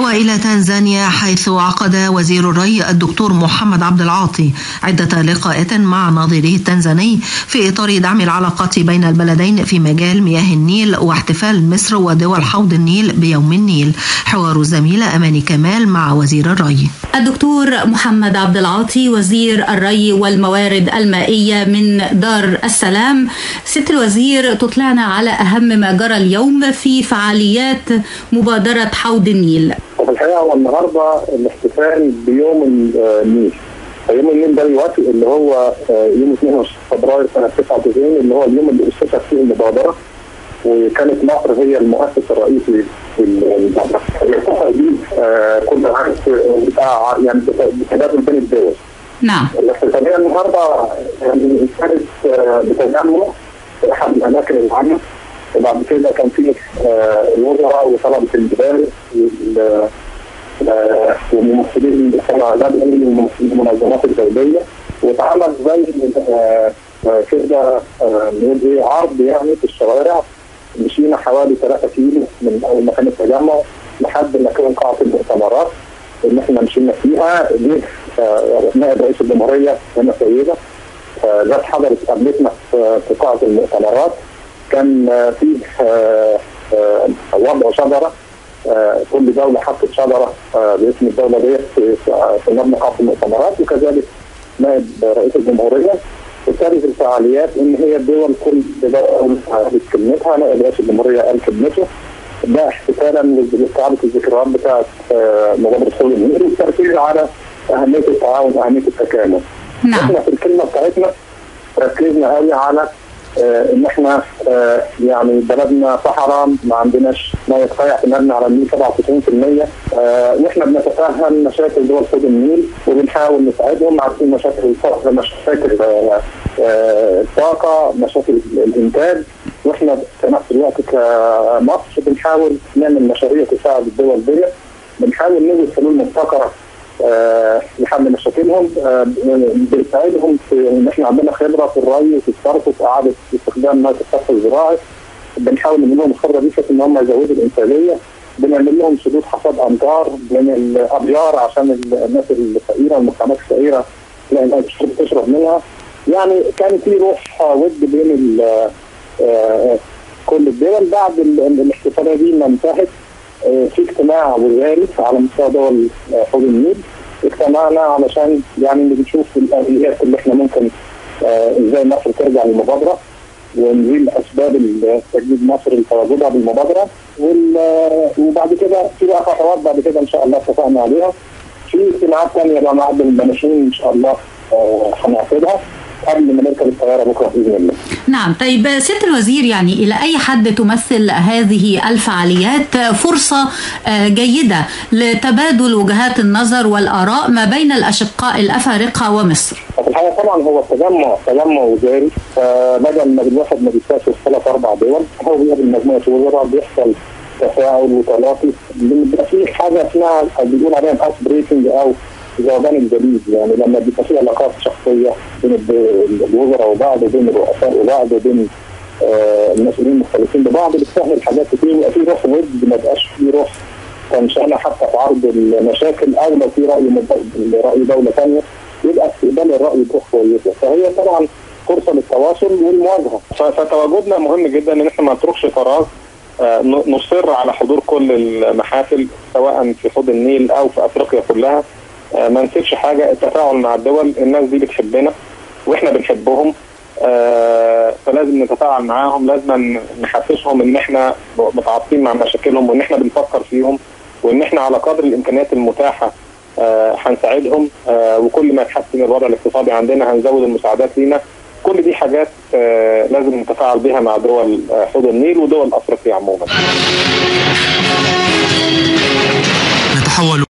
والى تنزانيا حيث عقد وزير الري الدكتور محمد عبد العاطي عده لقاءات مع نظيره التنزاني في اطار دعم العلاقات بين البلدين في مجال مياه النيل واحتفال مصر ودول حوض النيل بيوم النيل حوار الزميله اماني كمال مع وزير الري الدكتور محمد عبد العاطي وزير الري والموارد المائيه من دار السلام ست الوزير تطلعنا على اهم ما جرى اليوم في فعاليات مبادره حوض النيل وفي الحقيقه هو النهارده الاحتفال بيوم النيل يوم النيل ده بيوافق اللي هو يوم 22 فبراير سنه 99 اللي هو اليوم اللي اسست فيه المبادره وكانت مصر هي المؤسس الرئيسي للمبادره. دي كل عام بتاع يعني بتبادل بين الدول. نعم. الاحتفاليه النهارده يعني كانت بتجمع في احد الاماكن العامه وبعد كده كان في الوزراء وطلبه الجبال وممثلين المجتمع المدني وممثلين المنظمات الدوليه واتعمل زي كده نقول ايه عرض يعني في الشوارع مشينا حوالي 3 كيلو من اول مكان التجمع لحد مكان قاعه المؤتمرات اللي احنا مشينا فيها دي نائب رئيس الجمهوريه هنا سيده جت حضرت قابلتنا في قاعه المؤتمرات كان في وضع شجره كل دوله حطت شجره باسم الدوله ديت في مبنى قاعه المؤتمرات وكذلك نائب رئيس الجمهوريه وابتدت الفعاليات ان هي الدول كل دوله قالت كلمتها نائب رئيس الجمهوريه قال كلمته ده احتفالا لاستعاده الذكريات بتاعت مبادره حول النيل والتركيز على اهميه التعاون واهميه التكامل. نعم. احنا في الكلمه بتاعتنا ركزنا قوي على آه ان احنا آه يعني بلدنا صحراء ما عندناش ميه كفايه اعتمادنا على النيل 97% آه واحنا بنتفهم مشاكل دول حوض النيل وبنحاول نساعدهم عارفين مشاكل الفقر مشاكل الطاقه مشاكل الانتاج واحنا في نفس الوقت كمصر بنحاول نعمل مشاريع تساعد الدول دي بنحاول نوجد حلول مبتكره آه لحل مشاكلهم آه بنساعدهم في ان احنا عندنا خبره في الري وفي الصرف وفي اعاده استخدام ميه الصرف الزراعي بنحاول نعمل لهم الخبره دي بحيث ان هم يزودوا الانتاجيه بنعمل لهم سدود حصاد امطار من الابيار عشان الناس الفقيره المجتمعات الفقيره تلاقي الميه تشرب منها يعني كان في روح ود بين آه كل الدول بعد الاحتفاليه دي ما انتهت في اجتماع وزاري على مستوى دول حوض النيل اجتمعنا علشان يعني بنشوف الاليات اللي احنا ممكن ازاي مصر ترجع للمبادره ونزيل اسباب تجديد مصر لتواجدها بالمبادره وبعد كده في بقى خطوات بعد كده ان شاء الله اتفقنا عليها في اجتماعات ثانيه بقى مع المناشين ان شاء الله هنعقدها قبل ما نركب الطياره بكره باذن الله. نعم طيب ست الوزير يعني الى اي حد تمثل هذه الفعاليات فرصه جيده لتبادل وجهات النظر والاراء ما بين الاشقاء الافارقه ومصر. في الحقيقه طبعا هو التجمع تجمع وزاري فبدل ما الواحد ما بيسافر ثلاث اربع دول هو بيقابل مجموعه وزراء بيحصل تفاعل وتلاقي بيبقى في حاجه اسمها بيقول عليها الاس بريكنج او ذوبان الجليد يعني لما بيبقى في علاقات شخصيه بين الوزراء وبعض وبين الرؤساء وبعض وبين آه المسؤولين المختلفين ببعض بتسهل حاجات كتير ويبقى في روح ود ما بقاش في روح تنشأنا حتى في عرض المشاكل او لو في راي راي دوله ثانيه يبقى استقبال الراي بروح كويسه فهي طبعا فرصه للتواصل والمواجهه فتواجدنا مهم جدا ان احنا ما نتركش فراغ آه نصر على حضور كل المحافل سواء في حوض النيل او في افريقيا كلها ما نسيبش حاجه التفاعل مع الدول الناس دي بتحبنا واحنا بنحبهم آه فلازم نتفاعل معاهم لازم نحسسهم ان احنا متعاطفين مع مشاكلهم وان احنا بنفكر فيهم وان احنا على قدر الامكانيات المتاحه آه هنساعدهم آه وكل ما يتحسن الوضع الاقتصادي عندنا هنزود المساعدات لينا كل دي حاجات آه لازم نتفاعل بها مع دول حوض النيل ودول افريقيا عموما نتحول